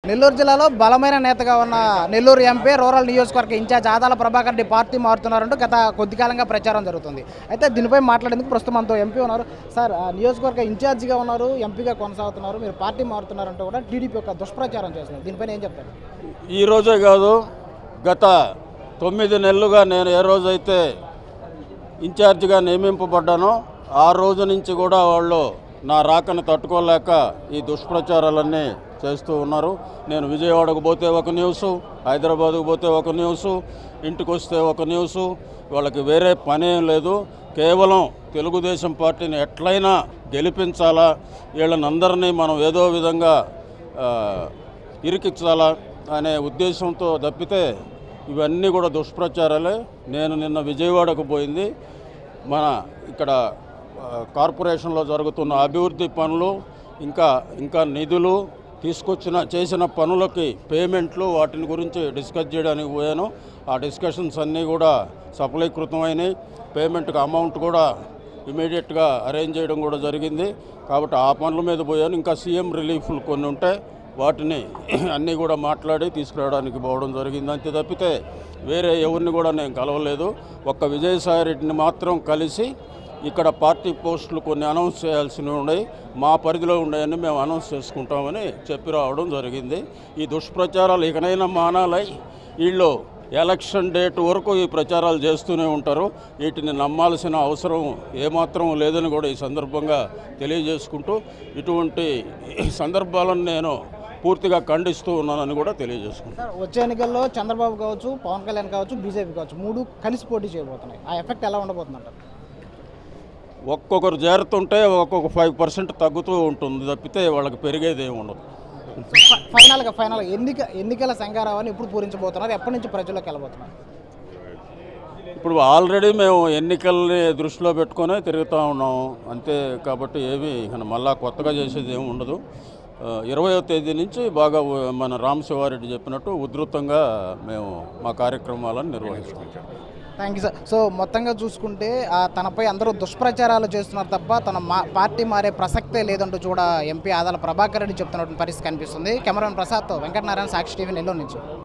నెల్లూరు జిల్లాలో బలమైన నేతగా ఉన్న నెల్లూరు ఎంపీ రూరల్ నియోజకవర్గ ఇన్ఛార్జ్ ఆదాల ప్రభాకర్ రెడ్డి పార్టీ మారుతున్నారంటూ గత కొద్ది కాలంగా ప్రచారం జరుగుతుంది అయితే దీనిపై మాట్లాడేందుకు ప్రస్తుతం మనతో ఎంపీ ఉన్నారు సార్ ఆ నియోజకవర్గ ఇన్ఛార్జిగా ఉన్నారు ఎంపీగా కొనసాగుతున్నారు మీరు పార్టీ మారుతున్నారంటూ కూడా టీడీపీ యొక్క దుష్ప్రచారం చేస్తున్నారు దీనిపైన ఏం చెప్తారు ఈ రోజే కాదు గత తొమ్మిది నెలలుగా నేను ఏ రోజైతే ఇన్ఛార్జిగా నియమింపబడ్డానో ఆ రోజు నుంచి కూడా వాళ్ళు నా రాకను తట్టుకోలేక ఈ దుష్ప్రచారాలన్నీ చేస్తూ ఉన్నారు నేను విజయవాడకు పోతే ఒక న్యూసు హైదరాబాద్కు పోతే ఒక న్యూసు ఇంటికి వస్తే ఒక న్యూసు వాళ్ళకి వేరే పనేం లేదు కేవలం తెలుగుదేశం పార్టీని ఎట్లయినా గెలిపించాలా వీళ్ళనందరినీ మనం ఏదో విధంగా ఆ, ఇరికించాలా అనే ఉద్దేశంతో తప్పితే ఇవన్నీ కూడా దుష్ప్రచారాలే నేను నిన్న విజయవాడకు పోయింది మన ఇక్కడ ఆ, కార్పొరేషన్లో జరుగుతున్న అభివృద్ధి పనులు ఇంకా ఇంకా నిధులు తీసుకొచ్చిన చేసిన పనులకి పేమెంట్లు వాటిని గురించి డిస్కస్ చేయడానికి పోయాను ఆ డిస్కషన్స్ అన్నీ కూడా సఫలీకృతమైనవి పేమెంట్కి అమౌంట్ కూడా ఇమీడియట్గా అరేంజ్ చేయడం కూడా జరిగింది కాబట్టి ఆ పనుల మీద పోయాను ఇంకా సీఎం రిలీఫ్లు కొన్ని ఉంటే వాటిని అన్నీ కూడా మాట్లాడి తీసుకురావడానికి పోవడం జరిగింది అంతే తప్పితే వేరే ఎవరిని కూడా నేను కలవలేదు ఒక్క విజయసాయి రెడ్డిని మాత్రం కలిసి ఇక్కడ పార్టీ పోస్టులు కొన్ని అనౌన్స్ చేయాల్సినవి ఉన్నాయి మా పరిధిలో ఉన్నాయని మేము అనౌన్స్ చేసుకుంటామని చెప్పి రావడం జరిగింది ఈ దుష్ప్రచారాలు ఇకనైనా మానాలై వీళ్ళు ఎలక్షన్ డేట్ వరకు ఈ ప్రచారాలు చేస్తూనే ఉంటారు వీటిని నమ్మాల్సిన అవసరం ఏమాత్రం లేదని కూడా ఈ సందర్భంగా తెలియజేసుకుంటూ ఇటువంటి సందర్భాలను నేను పూర్తిగా ఖండిస్తూ ఉన్నానని కూడా తెలియజేసుకుంటాను సార్ వచ్చే ఎన్నికల్లో చంద్రబాబు కావచ్చు పవన్ కళ్యాణ్ కావచ్చు బీజేపీ కావచ్చు మూడు కలిసి పోటీ చేయబోతున్నాయి ఆ ఎఫెక్ట్ ఎలా ఉండబోతుందంటారు ఒక్కొక్కరు చేరుతుంటే ఒక్కొక్క ఫైవ్ పర్సెంట్ తగ్గుతూ ఉంటుంది తప్పితే వాళ్ళకి పెరిగేది ఏమి ఉండదు ఫ- ఫైనల్గా ఫైనల్గా ఎన్నిక ఎన్నికల సంఘారావాన్ని ఎప్పుడు పూరించబోతున్నారు ఎప్పటి నుంచి ప్రజల్లోకి వెళ్ళబోతున్నారు ఇప్పుడు ఆల్రెడీ మేము ఎన్నికల్ని దృష్టిలో పెట్టుకొని తిరుగుతూ ఉన్నాం అంతే కాబట్టి ఏమీ ఇక మళ్ళా కొత్తగా చేసేది ఏమి ఉండదు ఆ, ఇరవయో తేదీ నుంచి బాగా ఉ- మన రామ్ శివారెడ్డి చెప్పినట్టు ఉధృతంగా మేము మా కార్యక్రమాలను నిర్వహిస్తాం థ్యాంక్ యూ సార్ సో మొత్తంగా చూసుకుంటే ఆ, తనపై అందరూ దుష్ప్రచారాలు చేస్తున్నారు తప్ప తన మా పార్టీ మారే ప్రసక్తే లేదంటూ కూడా ఎంపీ ఆదాల ప్రభాకర్ రెడ్డి చెప్తున్నటువంటి పరిస్థితి కనిపిస్తుంది కెమెరామెన్ ప్రసాద్తో వెంకటనారాయణ సాక్షి టీవీ నెల్లూరు నుంచి